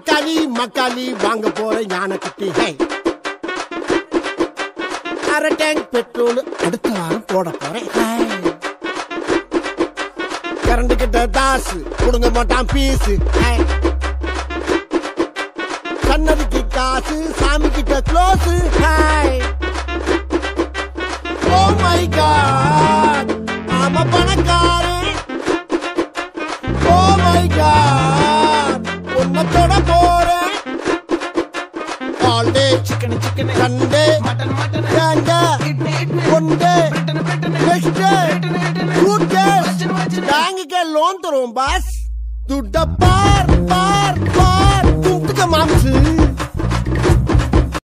மக்காளி மக்காளி வாங்க போற யானை குட்டி ஹே அரை டேங்க் பெட்ரோல் அடுத்த வாரம் போட போறேன் ஹாய். கரண்ட் கிட்ட தாசு கொடுங்க மாட்டான் பீஸு ஹாய். கண்ணதுக்கு காசு சாமி கிட்ட close hi oh my god ஆமா பணக்காரன் ஓ மை காட் உன்னை தொட போறேன் all day chicken chicken Sunday mutton mutton சாண்டா idli idli one day Britain Britain next day good day வச்சிரு, வச்சிரு. பேங்குக்கு லோன் தருவோம் பாஸ் துட்ட பார் பார்